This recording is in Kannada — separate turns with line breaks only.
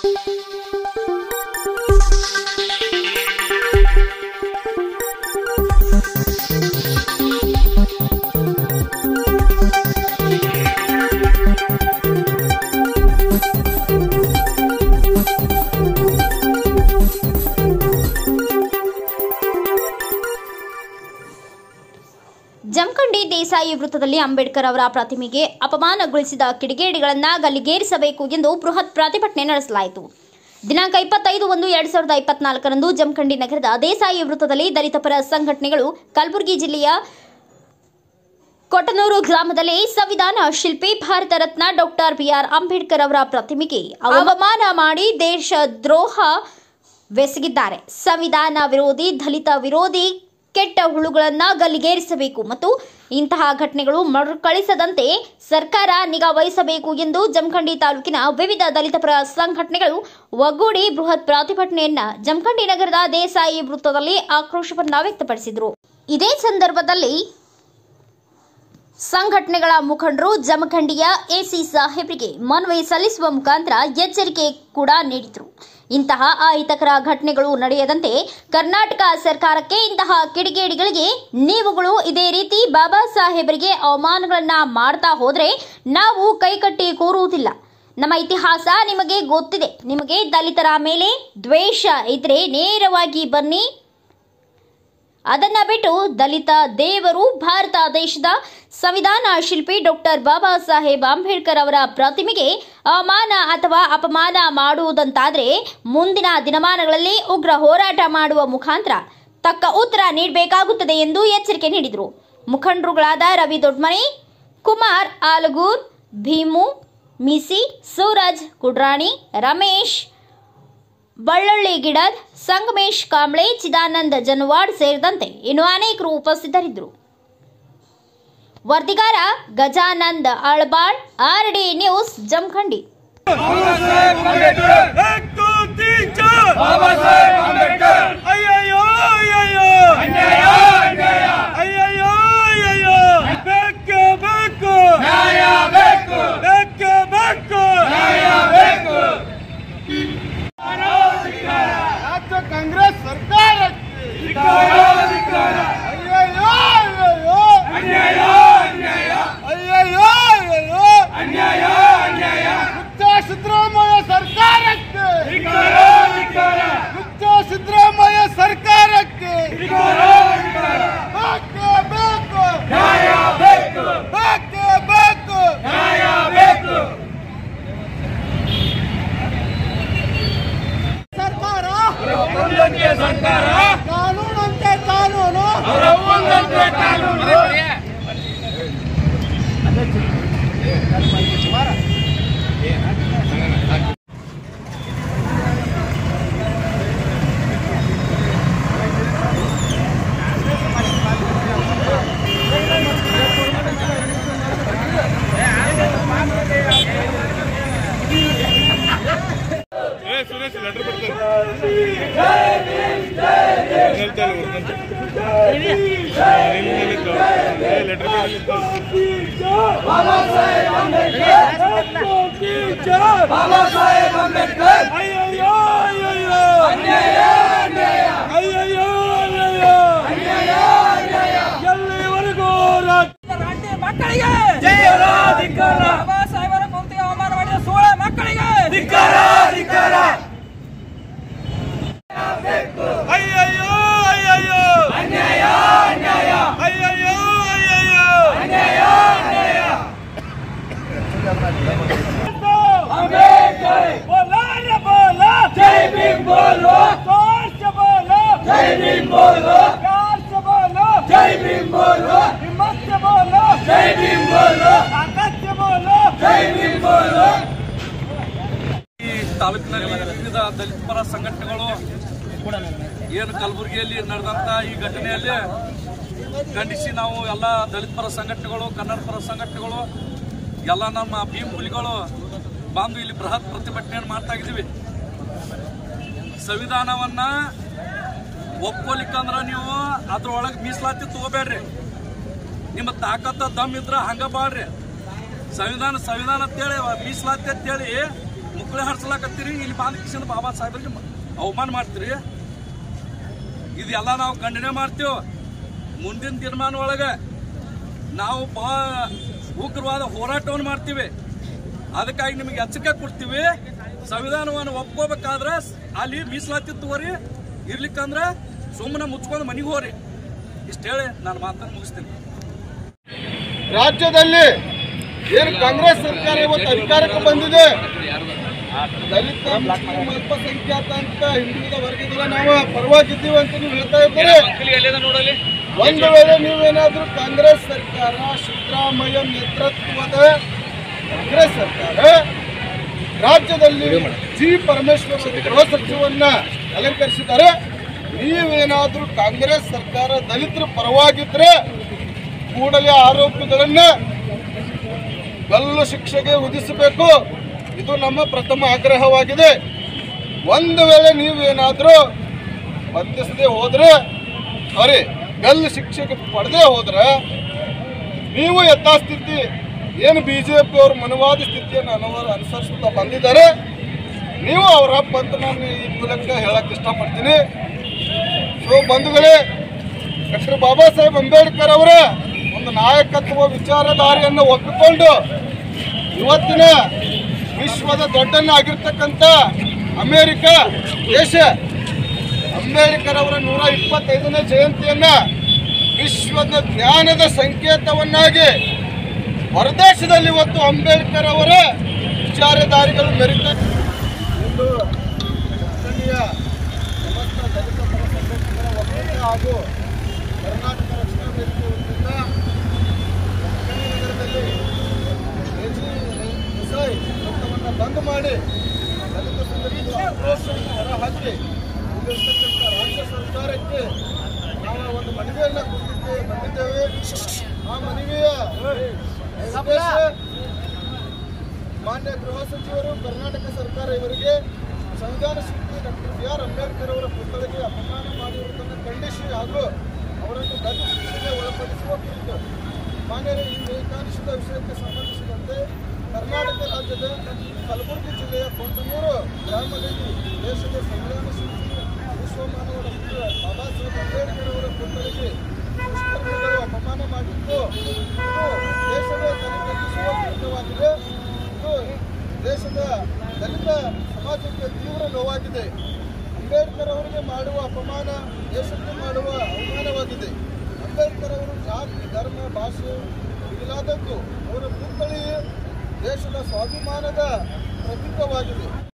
ಜಮಖಂಡಿ ದೇಸಾಯಿ ವೃತ್ತದಲ್ಲಿ ಅಂಬೇಡ್ಕರ್ ಅವರ ಪ್ರತಿಮೆಗೆ ಅಪಮಾನಗೊಳಿಸಿದ ಕಿಡಿಗೇಡಿಗಳನ್ನ ಗಲ್ಲಿಗೇರಿಸಬೇಕು ಎಂದು ಬೃಹತ್ ಪ್ರತಿಭಟನೆ ನಡೆಸಲಾಯಿತು ದಿನಾಂಕ ಇಪ್ಪತ್ತೈದು ಒಂದು ಎರಡ್ ಸಾವಿರದ ಇಪ್ಪತ್ನಾಲ್ಕರಂದು ಜಮಖಂಡಿ ನಗರದ ದೇಸಾಯಿ ವೃತ್ತದಲ್ಲಿ ದಲಿತ ಪರ ಸಂಘಟನೆಗಳು ಕಲಬುರಗಿ ಜಿಲ್ಲೆಯ ಕೊಟ್ಟನೂರು ಗ್ರಾಮದಲ್ಲಿ ಸಂವಿಧಾನ ಶಿಲ್ಪಿ ಭಾರತ ರತ್ನ ಡಾಕ್ಟರ್ ಬಿಆರ್ ಅಂಬೇಡ್ಕರ್ ಅವರ ಪ್ರತಿಮೆಗೆ ಅವಮಾನ ಮಾಡಿ ದೇಶ ದ್ರೋಹ ಬೆಸಗಿದ್ದಾರೆ ಸಂವಿಧಾನ ವಿರೋಧಿ ದಲಿತ ವಿರೋಧಿ ಕೆಟ್ಟ ಹುಳುಗಳನ್ನ ಗಲ್ಲಿಗೇರಿಸಬೇಕು ಮತ್ತು ಇಂತಹ ಘಟನೆಗಳು ಮರುಕಳಿಸದಂತೆ ಸರ್ಕಾರ ನಿಗಾ ವಹಿಸಬೇಕು ಎಂದು ಜಮಖಂಡಿ ತಾಲೂಕಿನ ವಿವಿಧ ದಲಿತ ಪರ ಸಂಘಟನೆಗಳು ಒಗ್ಗೂಡಿ ಬೃಹತ್ ಪ್ರತಿಭಟನೆಯನ್ನ ಜಮಖಂಡಿ ನಗರದ ದೇಸಾಯಿ ವೃತ್ತದಲ್ಲಿ ಆಕ್ರೋಶವನ್ನ ವ್ಯಕ್ತಪಡಿಸಿದರು ಇದೇ ಸಂದರ್ಭದಲ್ಲಿ ಸಂಘಟನೆಗಳ ಮುಖಂಡರು ಜಮಖಂಡಿಯ ಎಸಿ ಸಾಹೇಬರಿಗೆ ಮನವಿ ಸಲ್ಲಿಸುವ ಮುಖಾಂತರ ಎಚ್ಚರಿಕೆ ಕೂಡ ನೀಡಿದರು ಇಂತಹ ಅಹಿತಕರ ಘಟನೆಗಳು ನಡೆಯದಂತೆ ಕರ್ನಾಟಕ ಸರ್ಕಾರಕ್ಕೆ ಇಂತಹ ಕಿಡಿಗೇಡಿಗಳಿಗೆ ನೀವುಗಳು ಇದೇ ರೀತಿ ಬಾಬಾ ಸಾಹೇಬರಿಗೆ ಅವಮಾನಗಳನ್ನ ಮಾಡ್ತಾ ಹೋದ್ರೆ ನಾವು ಕೈಕಟ್ಟಿ ಕೂರುವುದಿಲ್ಲ ನಮ್ಮ ಇತಿಹಾಸ ನಿಮಗೆ ಗೊತ್ತಿದೆ ನಿಮಗೆ ದಲಿತರ ಮೇಲೆ ದ್ವೇಷ ಇದ್ರೆ ನೇರವಾಗಿ ಬನ್ನಿ ಅದನ್ನ ಬಿಟ್ಟು ದಲಿತ ದೇವರು ಭಾರತ ದೇಶದ ಸಂವಿಧಾನ ಶಿಲ್ಪಿ ಡಾಕ್ಟರ್ ಬಾಬಾ ಸಾಹೇಬ್ ಅಂಬೇಡ್ಕರ್ ಅವರ ಪ್ರತಿಮೆಗೆ ಅವಮಾನ ಅಥವಾ ಅಪಮಾನ ಮಾಡುವುದಂತಾದ್ರೆ ಮುಂದಿನ ದಿನಮಾನಗಳಲ್ಲಿ ಉಗ್ರ ಹೋರಾಟ ಮಾಡುವ ಮುಖಾಂತರ ತಕ್ಕ ಉತ್ತರ ನೀಡಬೇಕಾಗುತ್ತದೆ ಎಂದು ಎಚ್ಚರಿಕೆ ನೀಡಿದರು ಮುಖಂಡರುಗಳಾದ ರವಿ ದೊಡ್ಮನಿ ಕುಮಾರ್ ಆಲಗೂರ್ ಭೀಮು ಮಿಸಿ ಸೂರಜ್ ಕುಡ್ರಾಣಿ ರಮೇಶ್ ಬಳ್ಳೊಳ್ಳಿ ಗಿಡದ್ ಸಂಗಮೇಶ್ ಕಾಂಬ್ಳೆ ಚಿದಾನಂದ ಜನವಾಡ್ ಸೇರಿದಂತೆ ಇನ್ನು ಅನೇಕರು ಉಪಸ್ಥಿತರಿದ್ದರು ವರದಿಗಾರ Gajanand Albal R D news Jamkhandi
एक दो तीन चार
बाबा साहेब आंबेडकर
अಯ್ಯಯ್ಯೋ ಅಯ್ಯಯ್ಯೋ
ಅನ್ಯಾಯ ಅನ್ಯಾಯ
ಅಯ್ಯಯ್ಯೋ ಅಯ್ಯಯ್ಯೋ ಬೇಕು ಬೇಕು
ನ್ಯಾಯ ಬೇಕು
ಬೇಕು ಬೇಕು
ನ್ಯಾಯ ಬೇಕು
ರಾಜ್ಯ ಕಾಂಗ್ರೆಸ್ ಸರ್ಕಾರಕ್ಕೆ
ಧಿಕ್ಕಾರ, ಧಿಕ್ಕಾರ.
ಅಯ್ಯಯ್ಯೋ ಅಯ್ಯಯ್ಯೋ
ಅನ್ಯಾಯ ಅನ್ಯಾಯ
ಅಯ್ಯಯ್ಯೋ ಅಯ್ಯಯ್ಯೋ
ಅನ್ಯಾಯ ಅನ್ಯಾಯ
ಮುಕ್ತ ಸಿದ್ದರಾಮಯ್ಯ ಸರ್ಕಾರಕ್ಕೆ
ಧಿಕ್ಕಾರ, ಧಿಕ್ಕಾರ.
ಮುಕ್ತ ಸಿದ್ದರಾಮಯ್ಯ ಸರ್ಕಾರಕ್ಕೆ
ಧಿಕ್ಕಾರ, ಧಿಕ್ಕಾರ.
ಬೇಕು ಬೇಕು
ನ್ಯಾಯ ಬೇಕು
ಬೇಕು ಬೇಕು
ನ್ಯಾಯ ಬೇಕು
ಸರ್ಕಾರ
ಒಂದಂತೆ ಸರ್ಕಾರ
ಕಾನೂನಂತೆ ಕಾನೂನು
ಅವರ ಒಂದಂತೆ ಕಾನೂನು ಬಾಬಾ ಸಾಹೇಬ್ ಅಂಬೇಡ್ಕರ್
ಅಯ್ಯಯ್ಯೋ ಅಯ್ಯಯ್ಯೋ
ಅನ್ಯಾಯ ಅನ್ಯಾಯ
ಅಯ್ಯಯ್ಯೋ ಅಯ್ಯಯ್ಯೋ
ಅನ್ಯಾಯ ಅನ್ಯಾಯ
ಎಲ್ಲಿವರೆಗೂ ರಾಜ್ಯ
ರಾಜ್ಯ ಮಕ್ಕಳಿಗೆ
ಧಿಕ್ಕಾರ, ಧಿಕ್ಕಾರ.
ಬಾಬಾ ಸಾಹೇಬರ ಗುರುತಿಗೆ ಅವಮಾನ ಮಾಡಿದ ಸೋಳ ಮಕ್ಕಳಿಗೆ
ಧಿಕ್ಕಾರ, ಧಿಕ್ಕಾರ.
ಅಯ್ಯಯ್ಯೋ ಅಯ್ಯಯ್ಯೋ
ಅನ್ಯಾಯ ಅನ್ಯಾಯ
ಅಯ್ಯಯ್ಯೋ ಅಯ್ಯಯ್ಯೋ
ಅನ್ಯಾಯ ಅನ್ಯಾಯ ಅಂಬೇಡ್ಕರ್
ಬೋಲಾ ರೆ ಬೋಲಾ
ಜೈ ಭೀಮ್ ಬೋಲೋ
जोर से बोलो
ಜೈ ಭೀಮ್ ಬೋಲೋ
प्यार से बोलो
ಜೈ ಭೀಮ್ ಬೋಲೋ
हिम्मत से बोलो
ಜೈ ಭೀಮ್ ಬೋಲೋ
ताकत से बोलो
ಜೈ ಭೀಮ್ ಬೋಲೋ
ಈ ತಾಲೂಕಿನಲ್ಲಿ ವಿವಿಧ ದಲಿತ ಪರ ಸಂಘಟನೆಗಳು ಏನು ಕಲಬುರಗಿಯಲ್ಲಿ ನಡೆದಂತ ಈ ಘಟನೆಯಲ್ಲಿ ಖಂಡಿಸಿ ನಾವು ಎಲ್ಲ ದಲಿತ ಪರ ಸಂಘಟನೆಗಳು ಕನ್ನಡ ಪರ ಸಂಘಟನೆಗಳು ಎಲ್ಲ ನಮ್ಮ ಭೀಮ್ ಹುಲಿಗಳು ಬಂದು ಇಲ್ಲಿ ಬೃಹತ್ ಪ್ರತಿಭಟನೆಯನ್ನು ಮಾಡ್ತಾ ಇದ್ದೀವಿ ಸಂವಿಧಾನವನ್ನ ಒಪ್ಕೊಲಿಕ್ಕಂದ್ರ ನೀವು ಅದ್ರೊಳಗೆ ಮೀಸಲಾತಿ ತಗೋಬೇಡ್ರಿ ನಿಮ್ಮ ತಾಕತ್ತ ದಮ್ ಇದ್ರ ಹಂಗ ಬಾಳ್ರಿ ಸಂವಿಧಾನ ಸಂವಿಧಾನ ಅಂತೇಳಿ ಮೀಸಲಾತಿ ಅಂತೇಳಿ ಮುಕ್ಕಳೆ ಹರ್ಸಲಾಕತ್ತೀರಿ ಇಲ್ಲಿ ಬಾಂಧ ಕಿಶನ್ ಬಾಬಾ ಸಾಹೇಬರಿಗೆ ಮ- ಅವಮಾನ ಮಾಡ್ತೀರಿ ಇದೆಲ್ಲ ನಾವು ಖಂಡನೆ ಮಾಡ್ತೀವಿ ಮುಂದಿನ ತೀರ್ಮಾನ ಒಳಗೆ ನಾವು ಬಹಳ ಉಗ್ರವಾದ ಹೋರಾಟವನ್ನು ಮಾಡ್ತೀವಿ ಅದಕ್ಕಾಗಿ ನಿಮಗೆ ಎಚ್ಚರಿಕೆ ಕೊಡ್ತೀವಿ ಸಂವಿಧಾನವನ್ನು ಒಪ್ಕೋಬೇಕಾದ್ರೆ ಅಲ್ಲಿ ಮೀಸಲಾತಿ ತಗೋರಿ ಇರ್ಲಿಕ್ಕಂದ್ರೆ ಸುಮ್ಮನೆ ಮುಚ್ಕೊಂಡು ಮನೆಗೆ ಹೋರಿ ಇಷ್ಟು ಹೇಳಿ ನಾನು ಮಾತನ್ನು ಮುಗಿಸ್ತೀನಿ
ರಾಜ್ಯದಲ್ಲಿ ಏನು ಕಾಂಗ್ರೆಸ್ ಸರ್ಕಾರ ಇವತ್ತು ಅಧಿಕಾರಕ್ಕೆ ಬಂದಿದೆ ದಲಿತ ಮುಸ್ಲಿಂ ಅಲ್ಪಸಂಖ್ಯಾತ ಅಂತ ಹಿಂದುಳಿದ ವರ್ಗಗಳ ನಾವು ಪರವಾಗಿದ್ದೀವಿ ಅಂತ ನೀವು ಹೇಳ್ತಾ ಇದ್ದೀರಿ ಒಂದು ವೇಳೆ ನೀವೇನಾದ್ರೂ ಕಾಂಗ್ರೆಸ್ ಸರ್ಕಾರ ಸಿದ್ದರಾಮಯ್ಯ ನೇತೃತ್ವದ ಕಾಂಗ್ರೆಸ್ ಸರ್ಕಾರ ರಾಜ್ಯದಲ್ಲಿ ಜಿ ಪರಮೇಶ್ವರ್ ಅವರು ಗೃಹ ಸಚಿವನ್ನ ಅಲಂಕರಿಸಿದ್ದಾರೆ ನೀವೇನಾದ್ರೂ ಕಾಂಗ್ರೆಸ್ ಸರ್ಕಾರ ದಲಿತರ ಪರವಾಗಿದ್ರೆ ಕೂಡಲೇ ಆರೋಪಿಗಳನ್ನ ಗಲ್ಲು ಶಿಕ್ಷೆಗೆ ವಿಧಿಸಬೇಕು ಇದು ನಮ್ಮ ಪ್ರಥಮ ಆಗ್ರಹವಾಗಿದೆ ಒಂದು ವೇಳೆ ನೀವೇನಾದರೂ ಬಂಧಿಸದೆ ಹೋದ್ರೆ ಸಾರಿ ಗಲ್ಲು ಶಿಕ್ಷೆಗೆ ಪಡೆದೇ ಹೋದ್ರೆ ನೀವು ಯಥಾಸ್ಥಿತಿ ಏನು ಬಿ ಜೆ ಪಿ ಅವರು ಮನವಾದಿ ಸ್ಥಿತಿಯನ್ನು ಅನವರು ಅನುಸರಿಸುತ್ತಾ ಬಂದಿದ್ದಾರೆ ನೀವು ಅವರ ಹಬ್ಬ ಅಂತ ನಾನು ಈ ಮೂಲಕ ಹೇಳಕ್ ಇಷ್ಟಪಡ್ತೀನಿ ಸೊ ಬಂಧುಗಳೇ ಡಾಕ್ಟರ್ ಬಾಬಾ ಸಾಹೇಬ್ ಅಂಬೇಡ್ಕರ್ ಅವರ ಒಂದು ನಾಯಕತ್ವ ವಿಚಾರಧಾರೆಯನ್ನು ಒಪ್ಪಿಕೊಂಡು ಇವತ್ತಿನ ವಿಶ್ವದ ದೊಡ್ಡನ್ನ ಆಗಿರ್ತಕ್ಕಂಥ ಅಮೇರಿಕ ದೇಶ ಅಂಬೇಡ್ಕರ್ ಅವರ ನೂರ ಇಪ್ಪತ್ತೈದನೇ ಜಯಂತಿಯನ್ನ ವಿಶ್ವದ ಜ್ಞಾನದ ಸಂಕೇತವನ್ನಾಗಿ ಹೊರದೇಶದಲ್ಲಿ ಇವತ್ತು ಅಂಬೇಡ್ಕರ್ ಅವರ ವಿಚಾರಧಾರೆಗಳು ಮೆರೀತಾರೆ ಇಂದು ಸ್ಥಳೀಯ ಸಮಸ್ತ ದಲಿತ ಪರ ಸಂಘಟನೆಗಳ ಒಕ್ಕೂಟ ಹಾಗೂ ಕರ್ನಾಟಕ ರಕ್ಷಣಾ ವೇದಿಕೆ ವತಿಯಿಂದ ಬೆಳಗಾವಿ ನಗರದಲ್ಲಿ ಎಜಿ ಎಸ್ಐ ವೃತ್ತವನ್ನು ಬಂದ್ ಮಾಡಿ ದಲಿತ ಸಂಘಟನೆಗಳ ಆಕ್ರೋಶವನ್ನು ಹೊರಹಾಕಿ ಇಲ್ಲಿರ್ತಕ್ಕಂಥ ರಾಜ್ಯ ಸರ್ಕಾರಕ್ಕೆ ನಾವು ಒಂದು ಮನವಿಯನ್ನು ಕೊಡಲಿಕ್ಕೆ ಬಂದಿದ್ದೇವೆ ಆ ಮನವಿಯ ಉದ್ದೇಶ ಮಾನ್ಯ ಗೃಹ ಸಚಿವರು ಕರ್ನಾಟಕ ಸರ್ಕಾರ ಇವರಿಗೆ ಸಂವಿಧಾನ ಶಿಲ್ಪಿ ಡಾಕ್ಟರ್ ಬಿ ಆರ್ ಅಂಬೇಡ್ಕರ್ ಅವರ ಪುತ್ಥಳಿಗೆ ಅಪಮಾನ ಮಾಡಿರುವುದನ್ನು ಖಂಡಿಸಿ ಹಾಗೂ ಅವರನ್ನು ಗಲ್ಲು ಶಿಕ್ಷೆಗೆ ಒಳಪಡಿಸುವ ಕುರಿತು ಮಾನ್ಯರೇ ಈ ಬೇಕಾನಿಸಿದ ವಿಷಯಕ್ಕೆ ಸಂಬಂಧಿಸಿದಂತೆ ಕರ್ನಾಟಕ ರಾಜ್ಯದ ಕಲಬುರಗಿ ಜಿಲ್ಲೆಯ ಕೊಂಡನೂರು ಗ್ರಾಮದಲ್ಲಿ ದೇಶದ ಸಂವಿಧಾನ ಶಿಲ್ಪಿ ವಿಶ್ವಮಾನವ ಡಾಕ್ಟರ್ ಬಾಬಾ ಸಾಹೇಬ್ ಅಂಬೇಡ್ಕರ್ ಅವರ ಪುತ್ಥಳಿಗೆ ದುಷ್ಕರ್ಮಿಗಳು ಅಪಮಾನ ಮಾಡಿದ್ದು ಇದು ದೇಶದ ತನಿಖೆಗಿಸುವ ಕೃತ್ಯವಾಗಿದೆ ಇದು ದೇಶದ ದಲಿತ ಸಮಾಜಕ್ಕೆ ತೀವ್ರ ನೋವಾಗಿದೆ ಅಂಬೇಡ್ಕರ್ ಅವರಿಗೆ ಮಾಡುವ ಅಪಮಾನ ದೇಶಕ್ಕೆ ಮಾಡುವ ಅವಮಾನವಾಗಿದೆ ಅಂಬೇಡ್ಕರ್ ಅವರು ಜಾತಿ ಧರ್ಮ ಭಾಷೆ ಮಿಗಿಲಾದದ್ದು ಅವರ ಪುತ್ಥಳಿ ದೇಶದ ಸ್ವಾಭಿಮಾನದ ಪ್ರತೀಕವಾಗಿದೆ